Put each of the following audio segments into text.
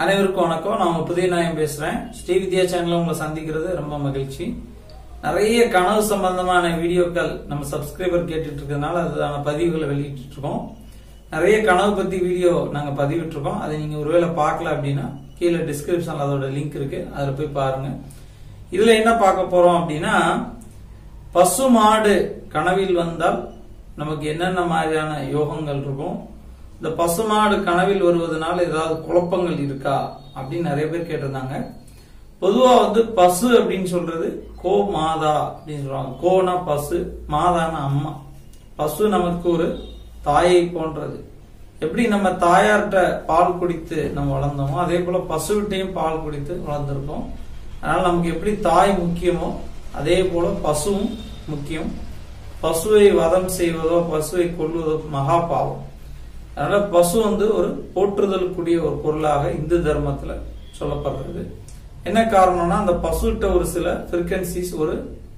அனைவருக்கும் வணக்கம் நான் உங்க புதிய நாயம் பேசுறேன் ஸ்ரீ வித்யா சேனல்ல உங்களை சந்திக்கிறது ரொம்ப மகிழ்ச்சி நிறைய கனவு சம்பந்தமான வீடியோக்கள் நம்ம சப்ஸ்கிரைபர் கேட்டுட்டு இருக்கிறதுனால அதுதான பதிவுகளை வெளியிட்டு இருக்கோம் நிறைய கனவு பத்தி வீடியோ நாங்க பதிவிட்டு இருக்கோம் அதை நீங்க ஒருவேளை பார்க்கல அப்படின்னா கீழே டிஸ்கிரிப்ஷன்ல அதோட லிங்க் இருக்கு அதுல போய் பாருங்க இதுல என்ன பார்க்க போறோம் அப்படின்னா பசு மாடு கனவில் வந்தால் நமக்கு என்னென்ன மாதிரியான யோகங்கள் இருக்கும் இந்த பசுமாடு கனவில் வருவதனால ஏதாவது குழப்பங்கள் இருக்கா அப்படின்னு நிறைய பேர் கேட்டிருந்தாங்க பொதுவா வந்து பசு அப்படின்னு சொல்றது கோ மாதா அப்படின்னு சொல்லுவாங்க கோனா பசு மாதானா அம்மா பசு நமக்கு ஒரு தாயை போன்றது எப்படி நம்ம தாயார்கிட்ட பால் குடித்து நம்ம வளர்ந்தோமோ அதே போல பசுவிட்டையும் பால் குடித்து வளர்ந்துருக்கோம் அதனால நமக்கு எப்படி தாய் முக்கியமோ அதே போல பசுவும் முக்கியம் பசுவை வதம் செய்வதோ பசுவை கொல்வதோ மகா பாவம் அதனால பசு வந்து ஒரு போற்றுதலுக்குரிய ஒரு பொருளாக இந்து தர்மத்துல சொல்லப்படுறது என்ன காரணம்னா அந்த பசுகிட்ட ஒரு சில ஃப்ரீக்வன்சிஸ் ஒரு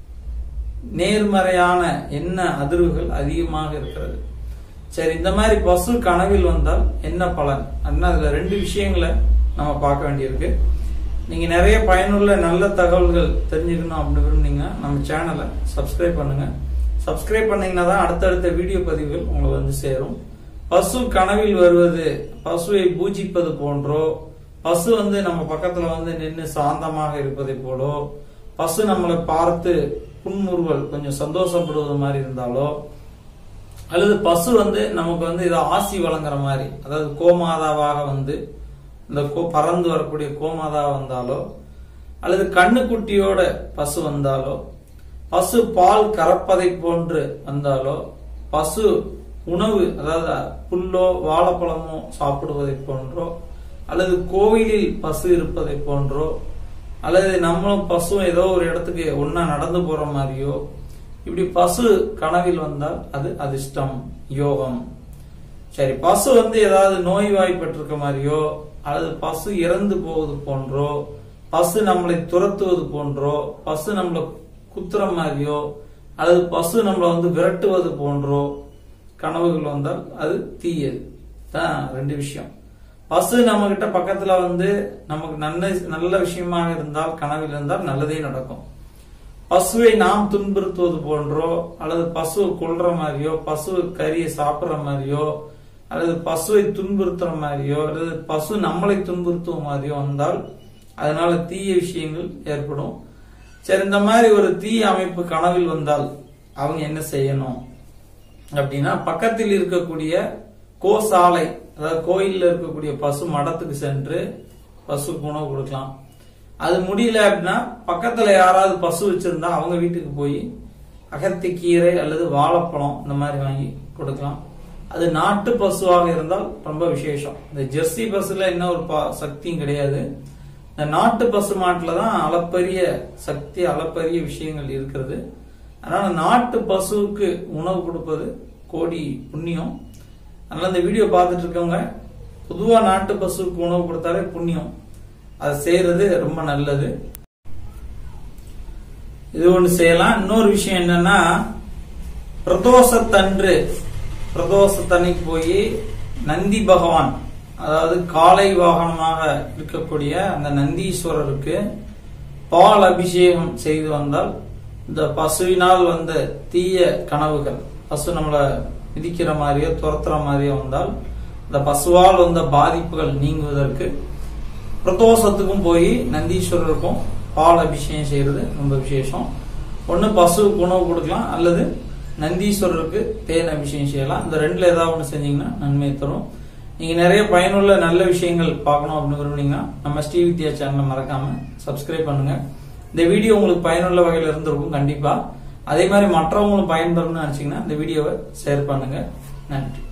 நேர்மறையான என்ன அதிர்வுகள் அதிகமாக இருக்கிறது சரி இந்த மாதிரி பசு கனவில் வந்தால் என்ன பலன் அப்படின்னா அதுல ரெண்டு விஷயங்களை நம்ம பார்க்க வேண்டியிருக்கு நீங்க நிறைய பயனுள்ள நல்ல தகவல்கள் தெரிஞ்சுக்கணும் அப்படின்னு விரும்புனீங்கன்னா நம்ம சேனலை சப்ஸ்கிரைப் பண்ணுங்க சப்ஸ்கிரைப் பண்ணீங்கன்னா தான் அடுத்தடுத்த வீடியோ பதிவுகள் உங்களுக்கு வந்து சேரும் பசு கனவில் வருவது பசுவை பூஜிப்பது போன்றோ பசு வந்து நம்ம பக்கத்துல வந்து நின்று சாந்தமாக இருப்பதை போலோ பசு நம்மளை பார்த்து புன்முறுவல் கொஞ்சம் சந்தோஷப்படுவது மாதிரி இருந்தாலோ அல்லது பசு வந்து நமக்கு வந்து இதை ஆசி வழங்குற மாதிரி அதாவது கோமாதாவாக வந்து இந்த கோ பறந்து வரக்கூடிய கோமாதா வந்தாலோ அல்லது கண்ணுக்குட்டியோட பசு வந்தாலோ பசு பால் கறப்பதை போன்று வந்தாலோ பசு உணவு அதாவது புல்லோ வாழைப்பழமோ சாப்பிடுவதை போன்றோ அல்லது கோவிலில் பசு இருப்பதை போன்றோ அல்லது நம்மளும் பசுவும் ஏதோ ஒரு இடத்துக்கு ஒன்னா நடந்து போற மாதிரியோ இப்படி பசு கனவில் வந்தால் அது அதிர்ஷ்டம் யோகம் சரி பசு வந்து ஏதாவது நோய்வாய்ப்பட்டிருக்க மாதிரியோ அல்லது பசு இறந்து போவது போன்றோ பசு நம்மளை துரத்துவது போன்றோ பசு நம்மளை குத்துற மாதிரியோ அல்லது பசு நம்மளை வந்து விரட்டுவது போன்றோ கனவுகள் வந்தால் அது தீயது தான் ரெண்டு விஷயம் பசு நம்ம கிட்ட பக்கத்துல வந்து நமக்கு நல்ல நல்ல விஷயமாக இருந்தால் கனவில் இருந்தால் நல்லதே நடக்கும் பசுவை நாம் துன்புறுத்துவது போன்றோ அல்லது பசுவை கொல்ற மாதிரியோ பசு கறியை சாப்பிடுற மாதிரியோ அல்லது பசுவை துன்புறுத்துற மாதிரியோ அல்லது பசு நம்மளை துன்புறுத்துவ மாதிரியோ வந்தால் அதனால தீய விஷயங்கள் ஏற்படும் சரி இந்த மாதிரி ஒரு தீய அமைப்பு கனவில் வந்தால் அவங்க என்ன செய்யணும் அப்படின்னா பக்கத்தில் இருக்கக்கூடிய கோசாலை அதாவது கோயில்ல இருக்கக்கூடிய பசு மடத்துக்கு சென்று பசுக்கு உணவு கொடுக்கலாம் அது முடியல அப்படின்னா பக்கத்துல யாராவது பசு வச்சிருந்தா அவங்க வீட்டுக்கு போய் அகத்தி கீரை அல்லது வாழைப்பழம் இந்த மாதிரி வாங்கி கொடுக்கலாம் அது நாட்டு பசுவாக இருந்தால் ரொம்ப விசேஷம் இந்த ஜெர்சி பஸ்ல என்ன ஒரு சக்தியும் கிடையாது இந்த நாட்டு பசு மாட்டுல தான் அளப்பரிய சக்தி அளப்பரிய விஷயங்கள் இருக்கிறது அதனால நாட்டு பசுவுக்கு உணவு கொடுப்பது கோடி புண்ணியம் அதனால இந்த வீடியோ பார்த்துட்டு இருக்கவங்க பொதுவா நாட்டு பசுவுக்கு உணவு கொடுத்தாலே புண்ணியம் அதை செய்யறது ரொம்ப நல்லது இது ஒண்ணு செய்யலாம் இன்னொரு விஷயம் என்னன்னா பிரதோஷத்தன்று பிரதோஷத்தன்னைக்கு போய் நந்தி பகவான் அதாவது காலை வாகனமாக இருக்கக்கூடிய அந்த நந்தீஸ்வரருக்கு பால் அபிஷேகம் செய்து வந்தால் இந்த பசுவினால் வந்த தீய கனவுகள் பசு நம்மளை மிதிக்கிற மாதிரியோ துரத்துற மாதிரியோ வந்தால் இந்த பசுவால் வந்த பாதிப்புகள் நீங்குவதற்கு பிரதோஷத்துக்கும் போய் நந்தீஸ்வரருக்கும் பால் அபிஷேகம் செய்யறது ரொம்ப விசேஷம் ஒன்னு பசுவுக்கு உணவு கொடுக்கலாம் அல்லது நந்தீஸ்வரருக்கு தேன் அபிஷேகம் செய்யலாம் இந்த ரெண்டுல ஏதாவது ஒன்று செஞ்சீங்கன்னா நன்மை தரும் நீங்க நிறைய பயனுள்ள நல்ல விஷயங்கள் பார்க்கணும் அப்படின்னு விரும்புனீங்கன்னா நம்ம ஸ்ரீ வித்யா சேனலை மறக்காம சப்ஸ்கிரைப் பண்ணுங்க இந்த வீடியோ உங்களுக்கு பயனுள்ள வகையில் இருந்திருக்கும் கண்டிப்பா அதே மாதிரி மற்றவங்களும் பயன்பெறணும்னு நினைச்சீங்கன்னா இந்த வீடியோவை ஷேர் பண்ணுங்க நன்றி